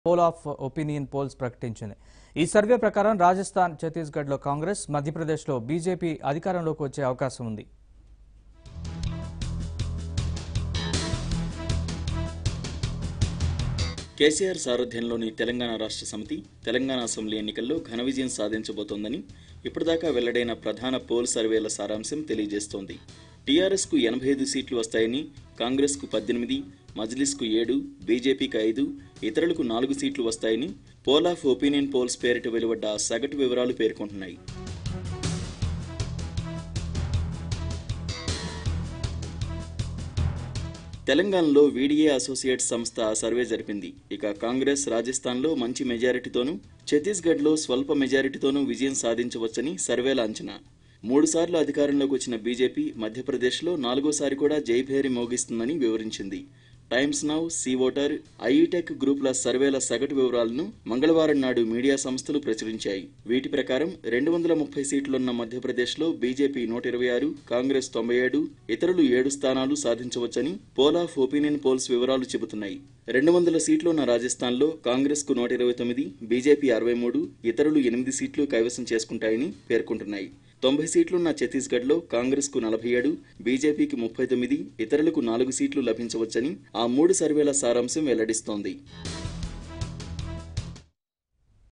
pole of opinion poles ప్రకటించింది ఈ survey ప్రకారం రాజస్థాన్ ఛత్తీస్గఢ్లో కాంగ్రెస్ మధ్యప్రదేశ్లో బీజేపీ అధికారంలోకి వచ్చే అవకాశం ఉంది కేసీఆర్ సారథ్యంలోని తెలంగాణ రాష్ట్ర సమితి తెలంగాణ అసెంబ్లీ ఎన్నికల్లో ఘన విజయం సాధించబోతోందని ఇప్పటిదాకా వెల్లడైన ప్రధాన పోల్ సర్వేల సారాంశం తెలియజేస్తోంది టీఆర్ఎస్కు ఎనభై ఐదు సీట్లు వస్తాయని కాంగ్రెస్కు పద్దెనిమిది మజ్లిస్కు ఏడు బీజేపీకి ఐదు ఇతరులకు నాలుగు సీట్లు వస్తాయని పోల్ ఆఫ్ ఒపీనియన్ పోల్స్ పేరిట వెలువడ్డ సగటు వివరాలు పేర్కొంటున్నాయి తెలంగాణలో వీడిఏ అసోసియేట్స్ సంస్థ సర్వే జరిపింది ఇక కాంగ్రెస్ రాజస్థాన్లో మంచి మెజారిటీతోనూ ఛత్తీస్గఢ్లో స్వల్ప మెజారిటీతోనూ విజయం సాధించవచ్చని సర్వేల అంచనా మూడుసార్లు అధికారంలోకి వచ్చిన బీజేపీ మధ్యప్రదేశ్లో నాలుగోసారి కూడా జైభేరి మోగిస్తుందని వివరించింది టైమ్స్ నౌ సీ ఓటర్ ఐఈటెక్ గ్రూపుల సర్వేల సగటు వివరాలను మంగళవారం నాడు మీడియా సంస్థలు ప్రచురించాయి వీటి ప్రకారం రెండు వందల ముప్పై సీట్లున్న మధ్యప్రదేశ్లో బీజేపీ నూట ఇరవై ఆరు కాంగ్రెస్ తొంభై ఏడు ఇతరులు ఏడు స్థానాలు సాధించవచ్చని పోల్ ఆఫ్ ఒపీనియన్ పోల్స్ వివరాలు చెబుతున్నాయి రెండు వందల సీట్లున్న రాజస్థాన్లో కాంగ్రెస్కు నూట ఇరవై తొమ్మిది బీజేపీ అరవై మూడు ఇతరులు ఎనిమిది సీట్లు కైవసం చేసుకుంటాయని పేర్కొంటున్నాయి తొంభై సీట్లున్న ఛత్తీస్గఢ్లో కాంగ్రెస్కు నలభై ఏడు బీజేపీకి ముప్పై తొమ్మిది ఇతరులకు నాలుగు సీట్లు లభించవచ్చని ఆ మూడు సర్వేల సారాంశం వెల్లడిస్తోంది